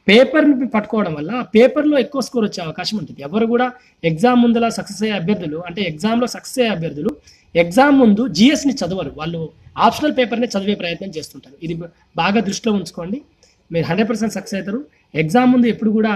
పేపర్ని పట్టుకోవడం వల్ల ఆ పేపర్లో ఎక్కువ స్కోర్ వచ్చే అవకాశం ఉంటుంది ఎవరు కూడా ఎగ్జామ్ ముందులా సక్సెస్ అయ్యే అభ్యర్థులు అంటే ఎగ్జామ్లో సక్సెస్ అయ్యే అభ్యర్థులు ఎగ్జామ్ ముందు జిఎస్ని చదవరు వాళ్ళు ఆప్షనల్ పేపర్ని చదివే ప్రయత్నం చేస్తుంటారు ఇది బాగా దృష్టిలో ఉంచుకోండి మీరు హండ్రెడ్ పర్సెంట్ సక్సెస్ అవుతారు ఎగ్జామ్ ముందు ఎప్పుడు కూడా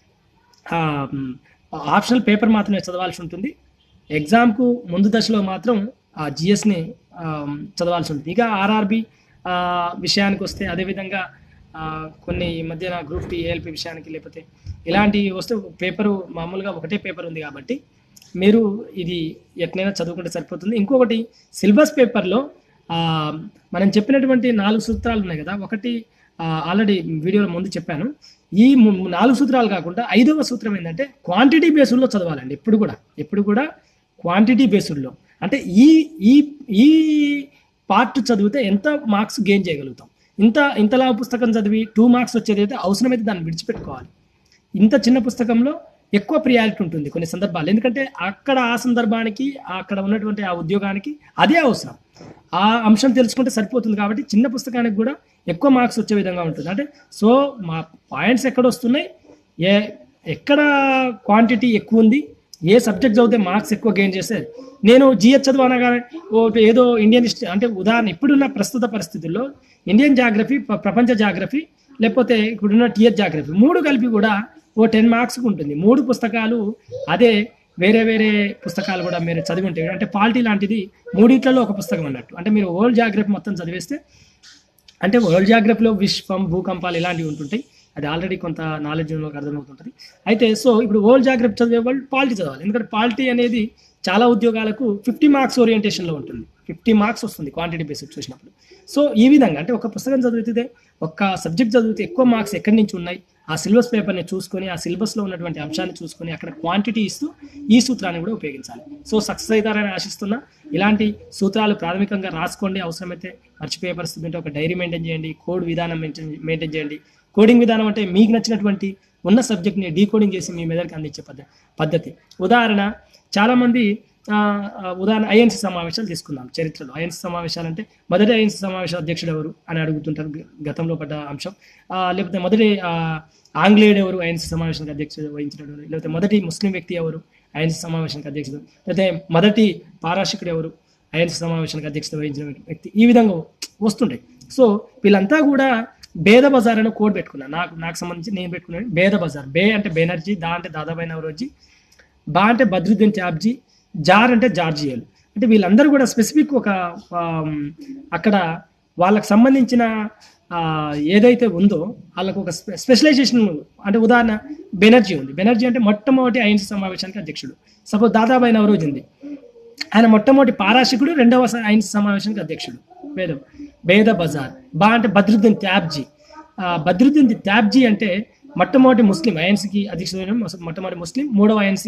ఆ, మ్, ఆప్షనల్ పేపర్ మాత్రమే చదవాల్సి ఉంటుంది ఎగ్జామ్కు ముందు దశలో మాత్రం ఆ జిఎస్ని చదవాల్సి ఉంటుంది ఇక ఆర్ఆర్బి విషయానికి వస్తే అదేవిధంగా ఆ, కొన్ని ఈ మధ్యన గ్రూప్ టీ ఏఎల్పి విషయానికి లేకపోతే ఇలాంటి వస్తే పేపరు మామూలుగా ఒకటే పేపర్ ఉంది కాబట్టి మీరు ఇది ఎట్లయినా చదువుకుంటే సరిపోతుంది ఇంకొకటి సిలబస్ పేపర్లో ఆ, మనం చెప్పినటువంటి నాలుగు సూత్రాలు ఉన్నాయి కదా ఒకటి ఆల్రెడీ వీడియోలో ముందు చెప్పాను ఈ ము- నాలుగు సూత్రాలు కాకుండా ఐదవ సూత్రం ఏంటంటే క్వాంటిటీ బేస్డ్లో చదవాలండి ఎప్పుడు కూడా ఎప్పుడు కూడా క్వాంటిటీ బేస్డ్లో అంటే ఈ ఈ ఈ పార్ట్ చదివితే ఎంత మార్క్స్ గెయిన్ చేయగలుగుతాం ఇంత ఇంతలా పుస్తకం చదివి టూ మార్క్స్ వచ్చేది అయితే అవసరమైతే దాన్ని విడిచిపెట్టుకోవాలి ఇంత చిన్న పుస్తకంలో ఎక్కువ ప్రియారిటీ ఉంటుంది కొన్ని సందర్భాలు ఎందుకంటే అక్కడ ఆ సందర్భానికి అక్కడ ఉన్నటువంటి ఆ ఉద్యోగానికి అదే అవసరం ఆ అంశం తెలుసుకుంటే సరిపోతుంది కాబట్టి చిన్న పుస్తకానికి కూడా ఎక్కువ మార్క్స్ వచ్చే విధంగా ఉంటుంది అంటే సో మా పాయింట్స్ ఎక్కడ వస్తున్నాయి ఏ ఎక్కడ క్వాంటిటీ ఎక్కువ ఉంది ఏ సబ్జెక్ట్ చదివితే మార్క్స్ ఎక్కువ గెయిన్ చేస్తారు నేను జిహెచ్ చదువు అనగానే ఓ ఏదో ఇండియన్ హిస్టరీ అంటే ఉదాహరణ ఇప్పుడున్న ప్రస్తుత పరిస్థితుల్లో ఇండియన్ జాగ్రఫీ ప్ర- ప్రపంచ జాగ్రఫీ లేకపోతే ఇప్పుడున్న టిఎస్ జాగ్రఫీ మూడు కలిపి కూడా ఓ టెన్ మార్క్స్కి ఉంటుంది మూడు పుస్తకాలు అదే వేరే వేరే పుస్తకాలు కూడా మీరు చదివి ఉంటే అంటే పాలిటీ లాంటిది మూడిట్లలో ఒక పుస్తకం అన్నట్టు అంటే మీరు వరల్డ్ జాగ్రఫీ మొత్తం చదివేస్తే అంటే వరల్డ్ జాగ్రఫీలో విశ్వం భూకంపాలు ఇలాంటివి ఉంటుంటాయి అది ఆల్రెడీ కొంత నాలెడ్జ్ వాళ్ళకి అర్థమవుతుంటుంది అయితే సో ఇప్పుడు వరల్డ్ జాగ్రఫీ చదివే వాళ్ళు పాలిటీ చదవాలి ఎందుకంటే పాలిటీ అనేది చాలా ఉద్యోగాలకు ఫిఫ్టీ మార్క్స్ ఓరియంటేషన్లో ఉంటుంది ఫిఫ్టీ మార్క్స్ వస్తుంది క్వాంటిటీ బేసిక్ చూసినప్పుడు సో ఈ విధంగా అంటే ఒక పుస్తకం చదివితే ఒక్క సబ్జెక్ట్ చదివితే ఎక్కువ మార్క్స్ ఎక్కడి నుంచి ఉన్నాయి ఆ సిలబస్ పేపర్ని చూసుకొని ఆ సిలబస్లో ఉన్నటువంటి అంశాన్ని చూసుకొని అక్కడ క్వాంటిటీ ఇస్తూ ఈ సూత్రాన్ని కూడా ఉపయోగించాలి సో సక్సెస్ అవుతారని ఆశిస్తున్నా ఇలాంటి సూత్రాలు ప్రాథమికంగా రాసుకోండి అవసరమైతే మర్చిపోయే పరిస్థితి ఉంటే ఒక డైరీ మెయింటైన్ చేయండి కోడ్ విధానం మెయింటైన్ మెయింటైన్ చేయండి కోడింగ్ విధానం అంటే మీకు నచ్చినటువంటి ఉన్న సబ్జెక్ట్ని డీకోడింగ్ చేసి మీ మెదడుకి అందించే పద్ధ పద్ధతి ఉదాహరణ చాలామంది ఆ, ఆ, ఉదాహరణ ఐఎన్సీ సమావేశాలు తీసుకుందాం చరిత్రలో ఐఎన్సీ సమావేశాలు అంటే మొదటి ఐఎన్సీ సమావేశాల అధ్యక్షుడు ఎవరు అని అడుగుతుంటారు గ- గతంలో పడ్డ అంశం ఆ, లేకపోతే మొదటి ఆ, ఆంగ్లేయుడు ఎవరు ఐఎన్సీ సమావేశానికి అధ్యక్షుడు వహించినటువంటి లేకపోతే మొదటి ముస్లిం వ్యక్తి ఎవరు ఐఎన్సీ సమావేశానికి అధ్యక్షుడు లేకపోతే మొదటి పారాశికుడు ఎవరు ఐఎన్సీ సమావేశానికి అధ్యక్షత వహించిన వ్యక్తి ఈ విధంగా వస్తుంటాయి సో వీళ్ళంతా కూడా భేద బజార్ అనే కోడ్ పెట్టుకున్నాను నాకు నాకు సంబంధించి నేను పెట్టుకున్నాను భేద బజార్ బే అంటే బెనర్జీ దా అంటే దాదాబాయి నవరోజీ బా అంటే బద్రుద్దీన్ ట్యాబ్జీ జార్ అంటే జార్జియల్ అంటే వీళ్ళందరూ కూడా స్పెసిఫిక్ ఒక ఆమ్, అక్కడ వాళ్ళకి సంబంధించిన ఆ, ఏదైతే ఉందో వాళ్ళకు ఒక స్పె- స్పెషలైజేషన్ అంటే ఉదాహరణ బెనర్జీ ఉంది బెనర్జీ అంటే మొట్టమొదటి ఐఎన్సీ సమావేశానికి అధ్యక్షుడు సపోజ్ దాదాబాయి నవరోజీ ఉంది ఆయన మొట్టమొదటి పారాశికుడు రెండవ స- ఐఎన్సీ సమావేశానికి అధ్యక్షుడు వేదం వేద బజార్ బా అంటే బద్రుద్దీన్ ట్యాబ్జీ ఆ, బద్రుద్దీన్ ట్యాబ్జీ అంటే మొట్టమొదటి ముస్లిం ఐఎన్సీకి అధ్యక్షత వహించిన మొస- మొట్టమొదటి ముస్లిం మూడవ ఐఎన్సీ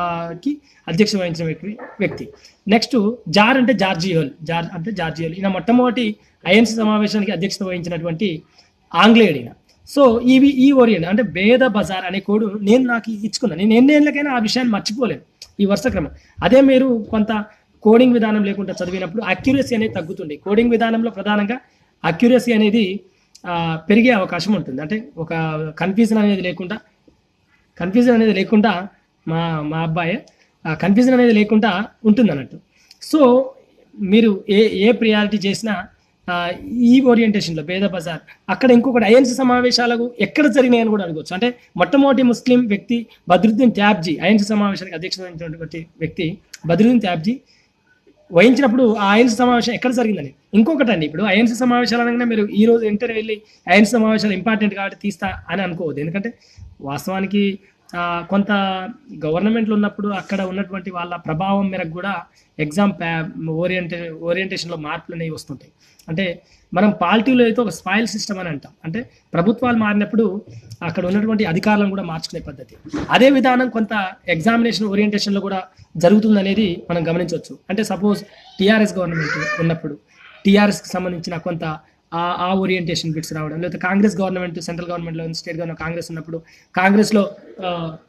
కి అధ్యక్ష వహించిన వ్యక్తి వ్యక్తి నెక్స్ట్ జార్ అంటే జార్జియోల్ జార్ అంటే జార్జియోల్ ఈయన మొట్టమొదటి ఐఎన్సీ సమావేశానికి అధ్యక్షత వహించినటువంటి ఆంగ్లేయుడు ఈయన సో ఇవి ఈ ఓరియంట్ అంటే భేద బజార్ అనే కోడ్ నేను నాకు ఇచ్చుకున్నాను నేను ఎన్నేళ్ళకైనా ఆ విషయాన్ని మర్చిపోలేను ఈ వరుస క్రమం అదే మీరు కొంత కోడింగ్ విధానం లేకుండా చదివినప్పుడు అక్యురసీ అనేది తగ్గుతుంది కోడింగ్ విధానంలో ప్రధానంగా అక్యురసీ అనేది ఆ, పెరిగే అవకాశం ఉంటుంది అంటే ఒక కన్ఫ్యూజన్ అనేది లేకుండా కన్ఫ్యూజన్ అనేది లేకుండా మా మా అబ్బాయి ఆ కన్ఫ్యూజన్ అనేది లేకుండా ఉంటుంది అన్నట్టు సో మీరు ఏ ఏ ప్రియారిటీ చేసినా ఆ, ఈ ఓరియంటేషన్లో భేద బజార్ అక్కడ ఇంకొకటి ఐఎన్సీ సమావేశాలకు ఎక్కడ జరిగినాయని కూడా అడగవచ్చు అంటే మొట్టమొదటి ముస్లిం వ్యక్తి బద్రుద్దీన్ ట్యాబ్జీ ఐఎన్సీ సమావేశానికి అధ్యక్షత వహించినటువంటి వ్యక్తి బద్రుద్దీన్ ట్యాబ్జీ వహించినప్పుడు ఆ ఐఎన్సీ సమావేశం ఎక్కడ జరిగిందని ఇంకొకటి అండి ఇప్పుడు ఐఎన్సీ సమావేశాలు అనగానే మీరు ఈ రోజు ఇంటర్ వెళ్ళి ఐఎన్సీ సమావేశాలు ఇంపార్టెంట్ కాబట్టి తీస్తా అని అనుకోవద్దు ఎందుకంటే వాస్తవానికి ఆ, కొంత గవర్నమెంట్లు ఉన్నప్పుడు అక్కడ ఉన్నటువంటి వాళ్ళ ప్రభావం మేరకు కూడా ఎగ్జామ్ ప్యా ఓరియంటే ఓరియంటేషన్లో మార్పులు అనేవి వస్తుంటాయి అంటే మనం పాలిటీలో అయితే ఒక స్పాయిల్ సిస్టమ్ అని అంటాం అంటే ప్రభుత్వాలు మారినప్పుడు అక్కడ ఉన్నటువంటి అధికారులను కూడా మార్చుకునే పద్ధతి అదే విధానం కొంత ఎగ్జామినేషన్ ఓరియంటేషన్లో కూడా జరుగుతుంది అనేది మనం గమనించవచ్చు అంటే సపోజ్ టీఆర్ఎస్ గవర్నమెంట్ ఉన్నప్పుడు టీఆర్ఎస్కి సంబంధించిన కొంత ఆ ఆ ఓరియంటేషన్ బిట్స్ రావడం లేకపోతే కాంగ్రెస్ గవర్నమెంట్ సెంట్రల్ గవర్నమెంట్లో స్టేట్ గవర్నమెంట్ కాంగ్రెస్ ఉన్నప్పుడు కాంగ్రెస్లో ఆ,